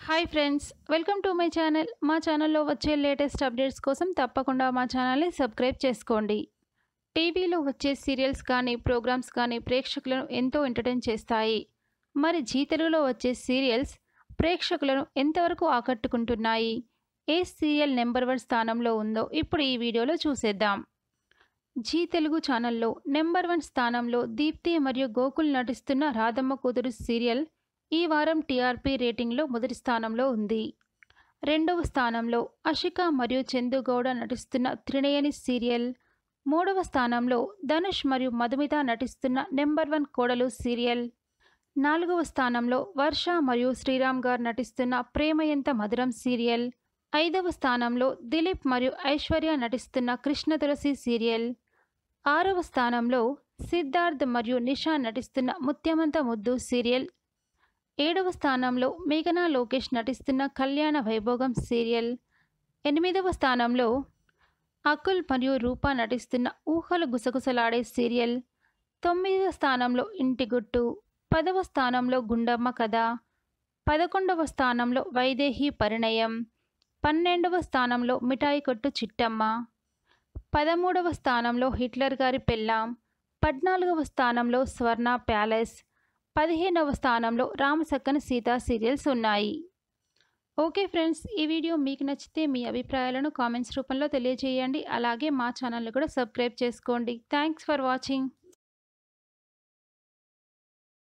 hi friends welcome to my channel మా ఛానల్లో వచ్చే లేటెస్ట్ అప్డేట్స్ కోసం తప్పకుండా మా ఛానల్ని సబ్స్క్రైబ్ చేసుకోండి టీవీలో వచ్చే సీరియల్స్ కానీ ప్రోగ్రామ్స్ కానీ ప్రేక్షకులను ఎంతో ఎంటర్టైన్ చేస్తాయి మరి జీ తెలుగులో వచ్చే సీరియల్స్ ప్రేక్షకులను ఎంతవరకు ఆకట్టుకుంటున్నాయి ఏ సీరియల్ నెంబర్ వన్ స్థానంలో ఉందో ఇప్పుడు ఈ వీడియోలో చూసేద్దాం జీ తెలుగు ఛానల్లో నెంబర్ వన్ స్థానంలో దీప్తి మరియు గోకుల్ నటిస్తున్న రాధమ్మ కూతురు సీరియల్ ఈ వారం టీఆర్పీ రేటింగ్లో మొదటి స్థానంలో ఉంది రెండవ స్థానంలో అషిక మరియు చందుగౌడ నటిస్తున్న త్రినయని సీరియల్ మూడవ స్థానంలో ధనుష్ మరియు మధుమిత నటిస్తున్న నెంబర్ వన్ కోడలు సీరియల్ నాలుగవ స్థానంలో వర్ష మరియు శ్రీరామ్ గారు నటిస్తున్న ప్రేమ ఎంత మధురం సీరియల్ ఐదవ స్థానంలో దిలీప్ మరియు ఐశ్వర్య నటిస్తున్న కృష్ణ తులసి సీరియల్ ఆరవ స్థానంలో సిద్ధార్థ్ మరియు నిషా నటిస్తున్న ముత్యమంత ముద్దు సీరియల్ ఏడవ స్థానంలో మేఘనా లోకేష్ నటిస్తున్న కళ్యాణ వైభోగం సీరియల్ ఎనిమిదవ స్థానంలో అకుల్ మరియు రూప నటిస్తున్న ఊహలు గుసగుసలాడే సీరియల్ తొమ్మిదవ స్థానంలో ఇంటి గుట్టు పదవ స్థానంలో గుండమ్మ కథ పదకొండవ స్థానంలో వైదేహి పరిణయం పన్నెండవ స్థానంలో మిఠాయి కొట్టు చిట్టమ్మ పదమూడవ స్థానంలో హిట్లర్ గారి పెళ్ళాం పద్నాలుగవ స్థానంలో స్వర్ణ ప్యాలెస్ పదిహేనవ స్థానంలో రామసక్కన సీత సీరియల్స్ ఉన్నాయి ఓకే ఫ్రెండ్స్ ఈ వీడియో మీకు నచ్చితే మీ అభిప్రాయాలను కామెంట్స్ రూపంలో తెలియజేయండి అలాగే మా ఛానల్ని కూడా సబ్స్క్రైబ్ చేసుకోండి థ్యాంక్స్ ఫర్ వాచింగ్